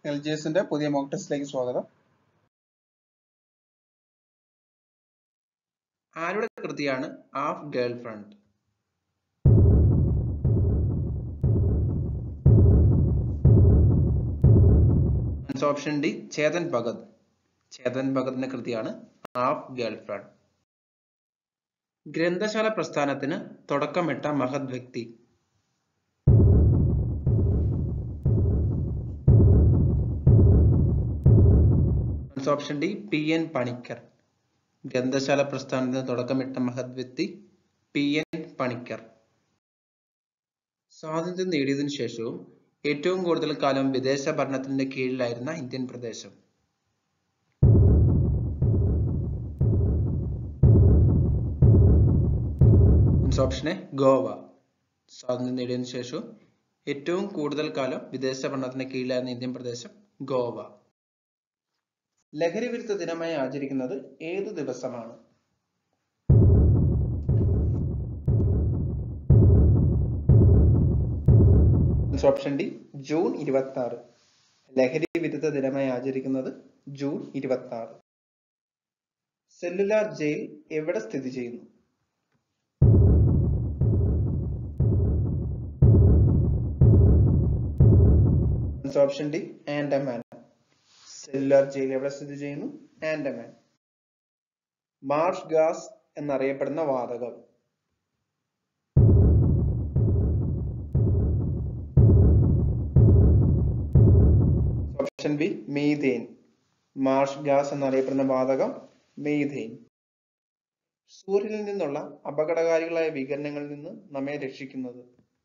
L G എസിന്റെ പുതിയ mock ടെസ്റ്റിലേക്ക് സ്വാഗതം ആരുടെ കൃതിയാണ് half girlfriend option D Chetan Bhagat Chetan ഭഗത്തിന്റെ കൃതിയാണ് ഹാഫ് ഗേൾ ഫ്രണ്ട് ഗ്രന്ഥശാല പ്രസ്ഥാനത്തിന് തുടക്കമിട്ട മഹത് വ്യക്തി option D P N Panicker ഗ്രന്ഥശാല പ്രസ്ഥാനത്തിന് തുടക്കമിട്ട മഹത് വ്യക്തി പി എൻ പണിക്കർ സ്വാതന്ത്ര്യം നേടിയതിനു ശേഷവും ഏറ്റവും കൂടുതൽ കാലം വിദേശ ഭരണത്തിന്റെ കീഴിലായിരുന്ന ഇന്ത്യൻ പ്രദേശം ഓപ്ഷൻ എ ഗോവ സ്വാതന്ത്ര്യം നേടിയതിനു ശേഷവും ഏറ്റവും കൂടുതൽ കാലം വിദേശ ഭരണത്തിന്റെ കീഴിലായിരുന്ന ഇന്ത്യൻ പ്രദേശം ഗോവ ലഹരി വിരുദ്ധ ദിനമായി ആചരിക്കുന്നത് ഏതു ദിവസമാണ് ഓപ്ഷൻ ഡി ജൂൺ ഇരുപത്തി ആറ് ലഹരി വിരുദ്ധ ദിനമായി ആചരിക്കുന്നത് ജൂൺ ഇരുപത്തി ആറ് സെല്ലുലാർ ജയിൽ എവിടെ സ്ഥിതി ചെയ്യുന്നു option D Andaman cellular jail എവിടെ സ്ഥിതി ചെയ്യുന്നു ആൻഡമാൻ മാർഷ് ഗ്യാസ് എന്നറിയപ്പെടുന്ന വാതകം option B methane marsh gas എന്നറിയപ്പെടുന്ന വാതകം മീഥേൻ സൂര്യനിൽ നിന്നുള്ള അപകടകാരികളായ വികിരണങ്ങളിൽ നിന്ന് നമ്മെ രക്ഷിക്കുന്നത്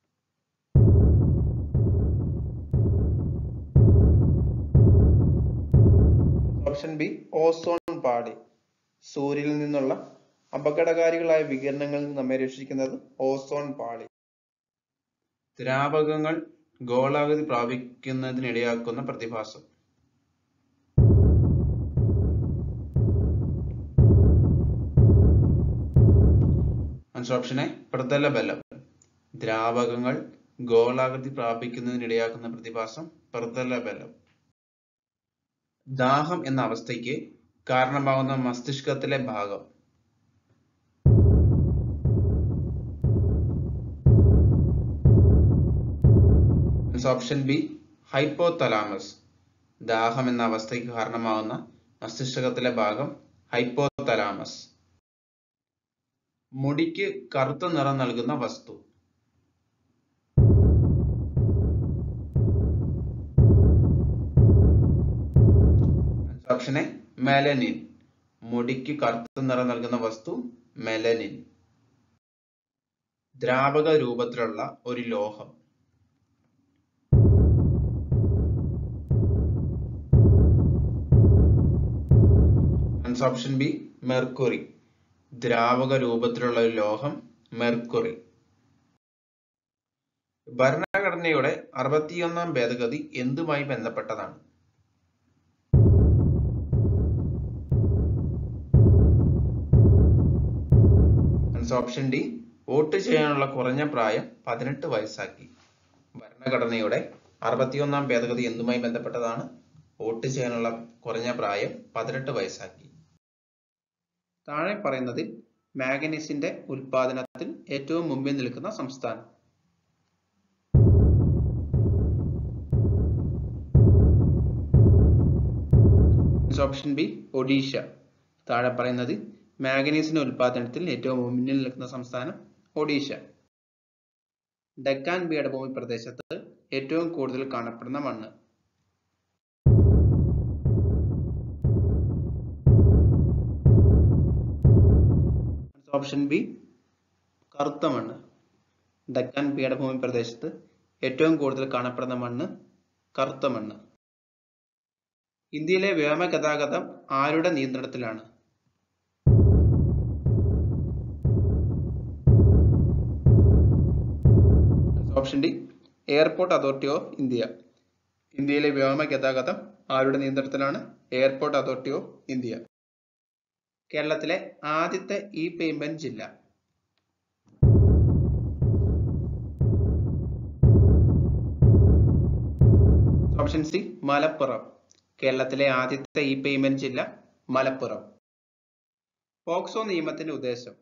ഓപ്ഷൻ ബി ഓസോൺ പാളി സൂര്യനിൽ നിന്നുള്ള അപകടകാരികളായ വികിരണങ്ങളിൽ നിന്ന് നമ്മെ രക്ഷിക്കുന്നത് ഓസോൺ പാളി ദ്രാവകങ്ങൾ ഗോളാകൃതി പ്രാപിക്കുന്നതിനിടയാക്കുന്ന പ്രതിഭാസം ഓപ്ഷൻ എ പ്രതല ബലം ദ്രാവകങ്ങൾ ഗോളാകൃതി പ്രാപിക്കുന്നതിനിടയാക്കുന്ന പ്രതിഭാസം പ്രതല ബലം ദാഹം എന്ന അവസ്ഥയ്ക്ക് കാരണമാകുന്ന മസ്തിഷ്കത്തിലെ ഭാഗം ഓപ്ഷൻ ബി ഹൈപ്പോതലാമസ് ദാഹം എന്ന അവസ്ഥയ്ക്ക് കാരണമാകുന്ന മസ്തിഷ്കത്തിലെ ഭാഗം ഹൈപ്പോതലാമസ് മുടിക്ക് കറുത്ത നിറം നൽകുന്ന വസ്തു ഓപ്ഷൻ എ മെലനിൻ മുടിക്ക് കറുത്ത നിറം നൽകുന്ന വസ്തു മെലനിൻ ദ്രാവക രൂപത്തിലുള്ള ഒരു ലോഹം ഓപ്ഷൻ ബി മെർക്കുറി ദ്രാവക രൂപത്തിലുള്ള ഒരു ലോഹം മെർക്കുറി ഭരണഘടനയുടെ അറുപത്തിയൊന്നാം ഭേദഗതി എന്തുമായി ബന്ധപ്പെട്ടതാണ് ഓപ്ഷൻ ഡി വോട്ട് ചെയ്യാനുള്ള കുറഞ്ഞ പ്രായം പതിനെട്ട് വയസ്സാക്കി ഭരണഘടനയുടെ അറുപത്തിയൊന്നാം ഭേദഗതി എന്തുമായി ബന്ധപ്പെട്ടതാണ് വോട്ട് ചെയ്യാനുള്ള കുറഞ്ഞ പ്രായം പതിനെട്ട് വയസ്സാക്കി താഴെ പറയുന്നതിൽ മാഗ്നീസിന്റെ ഉൽപാദനത്തിൽ ഏറ്റവും മുമ്പിൽ നിൽക്കുന്ന സംസ്ഥാനം ഓപ്ഷൻ ബി ഒഡീഷ താഴെ പറയുന്നത് മാഗ്നീസിന്റെ ഉൽപാദനത്തിൽ ഏറ്റവും മുന്നിൽ നിൽക്കുന്ന സംസ്ഥാനം ഒഡീഷ ഡക്കാൻ പീഠഭൂമി പ്രദേശത്ത് ഏറ്റവും കൂടുതൽ കാണപ്പെടുന്ന മണ്ണ് ഓപ്ഷൻ ബി കറുത്ത മണ്ണ് ഡക്കാൻ പീഠഭൂമി പ്രദേശത്ത് ഏറ്റവും കൂടുതൽ കാണപ്പെടുന്ന മണ്ണ് കറുത്ത മണ്ണ് ഇന്ത്യയിലെ വ്യോമഗതാഗതം ആരുടെ നിയന്ത്രണത്തിലാണ് option D airport authority of India ഇന്ത്യയിലെ വ്യോമ ഗതാഗതം ആരുടെ നിയന്ത്രണത്തിലാണ് എയർപോർട്ട് അതോറിറ്റി ഓഫ് ഇന്ത്യ കേരളത്തിലെ ആദ്യത്തെ ഇ പേയ്മെന്റ് ജില്ല ഓപ്ഷൻ സി മലപ്പുറം കേരളത്തിലെ ആദ്യത്തെ ഇ പേയ്മെന്റ് ജില്ല മലപ്പുറം പോക്സോ നിയമത്തിന്റെ ഉദ്ദേശം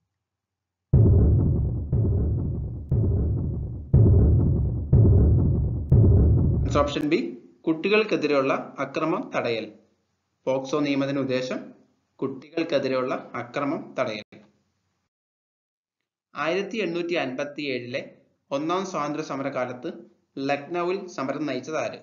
ഓപ്ഷൻ ബി കുട്ടികൾക്കെതിരെയുള്ള അക്രമം തടയൽ പോക്സോ നിയമത്തിന്റെ ഉദ്ദേശം കുട്ടികൾക്കെതിരെയുള്ള അക്രമം തടയൽ ആയിരത്തി എണ്ണൂറ്റി അൻപത്തി ഏഴിലെ ഒന്നാം സ്വാതന്ത്ര്യ സമര കാലത്ത് ലക്നൌവിൽ സമരം നയിച്ചത് ആര്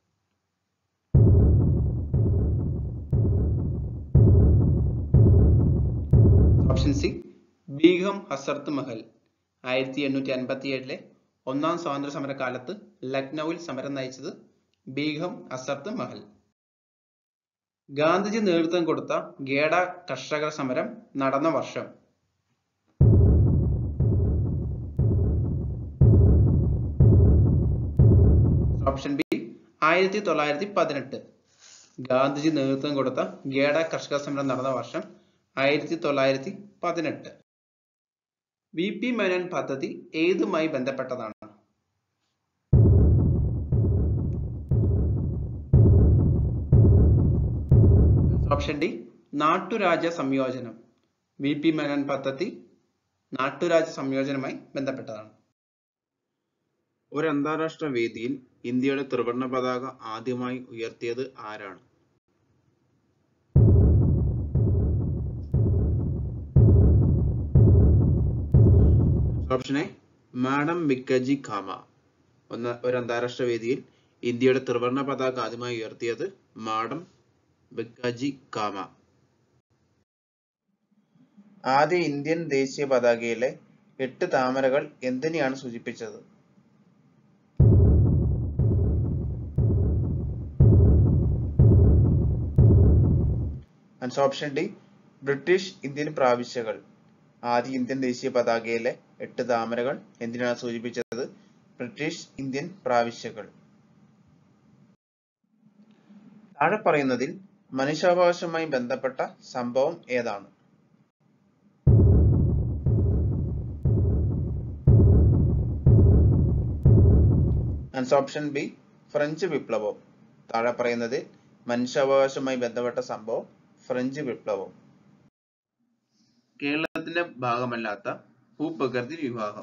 ഓപ്ഷൻ സി ബീഗം ഹസർത്ത് മഹൽ ആയിരത്തി എണ്ണൂറ്റി അൻപത്തി ഏഴിലെ ഒന്നാം സ്വാതന്ത്ര്യ സമര കാലത്ത് ലക്നൌവിൽ സമരം നയിച്ചത് ബീഗം ഹസർത്ത് മഹൽ ഗാന്ധിജി നേതൃത്വം കൊടുത്ത ഗേഡ കർഷക സമരം നടന്ന വർഷം ഓപ്ഷൻ ബി ആയിരത്തി തൊള്ളായിരത്തി പതിനെട്ട് ഗാന്ധിജി നേതൃത്വം കൊടുത്ത ഗേഡ കർഷക സമരം നടന്ന വർഷം ആയിരത്തി തൊള്ളായിരത്തി പതിനെട്ട് വി പി മേനോൻ പദ്ധതി ഏതുമായി ബന്ധപ്പെട്ടതാണ് ഓപ്ഷൻ ഡി നാട്ടുരാജ സംയോജനം വി പി മേനോൻ പദ്ധതി നാട്ടുരാജ സംയോജനവുമായി ബന്ധപ്പെട്ടതാണ് ഒരു അന്താരാഷ്ട്ര വേദിയിൽ ഇന്ത്യയുടെ ത്രിവർണ പതാക ആദ്യമായി ഉയർത്തിയത് ആരാണ് option A madam Bhikaiji Cama ഒന്ന് ഒരു അന്താരാഷ്ട്ര വേദിയിൽ ഇന്ത്യയുടെ ത്രിവർണ പതാക ആദ്യമായി ഉയർത്തിയത് മാഡം ബിക്കജി കാമ ആദ്യ ഇന്ത്യൻ ദേശീയ പതാകയിലെ എട്ട് താമരകൾ എന്തിനെയാണ് സൂചിപ്പിച്ചത് answer option D British Indian പ്രാവിശ്യകൾ ആദ്യ ഇന്ത്യൻ ദേശീയ പതാകയിലെ എട്ട് താമരകൾ എന്തിനാണ് സൂചിപ്പിച്ചത് ബ്രിട്ടീഷ് ഇന്ത്യൻ പ്രാവിശ്യകൾ താഴെ പറയുന്നതിൽ മനുഷ്യാവകാശവുമായി ബന്ധപ്പെട്ട സംഭവം ഏതാണ് ആൻസർ ഓപ്ഷൻ ബി ഫ്രഞ്ച് വിപ്ലവം താഴെ പറയുന്നതിൽ മനുഷ്യാവകാശവുമായി ബന്ധപ്പെട്ട സംഭവം ഫ്രഞ്ച് വിപ്ലവം കേരളത്തിന്റെ ഭാഗമല്ലാത്ത ഭൂപ്രകൃതി വിഭാഗം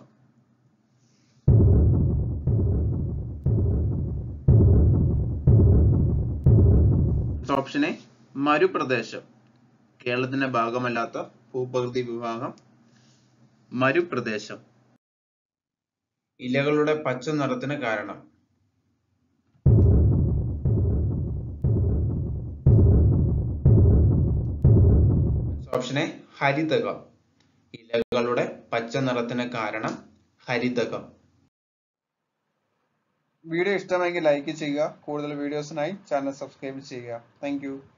ഓപ്ഷൻ എ മരുപ്രദേശം കേരളത്തിന്റെ ഭാഗമല്ലാത്ത ഭൂപ്രകൃതി വിഭാഗം മരുപ്രദേശം ഇലകളുടെ പച്ച നിറത്തിന് കാരണം ഓപ്ഷൻ എ ഹരിതകം ഇലകളുടെ പച്ച നിറത്തിന് കാരണം ഹരിതകം വീഡിയോ ഇഷ്ടമെങ്കിൽ ലൈക്ക് ചെയ്യുക കൂടുതൽ വീഡിയോസിനായി ചാനൽ സബ്സ്ക്രൈബ് ചെയ്യുക താങ്ക്